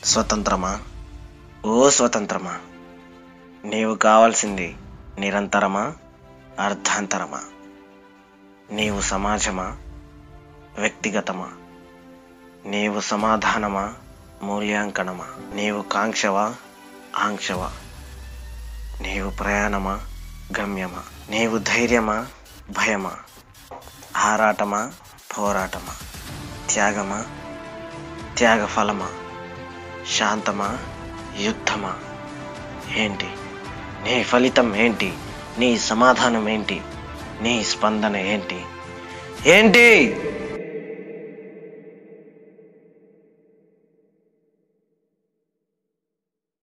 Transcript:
స్వతంత్రమా ఓ స్వతంత్రమా నీవు కావాల్సింది నిరంతరమా అర్ధాంతరమా నీవు సమాజమా వ్యక్తిగతమా నీవు సమాధానమా మూల్యాంకనమా నీవు కాంక్షవా ఆంక్షవా నీవు ప్రయాణమా గమ్యమా నీవు ధైర్యమా భయమా ఆరాటమా పోరాటమా త్యాగమా త్యాగఫలమా శాంతమా యుద్ధమా ఏంటి నీ ఫలితం ఏంటి నీ సమాధానం ఏంటి నీ స్పందన ఏంటి ఏంటి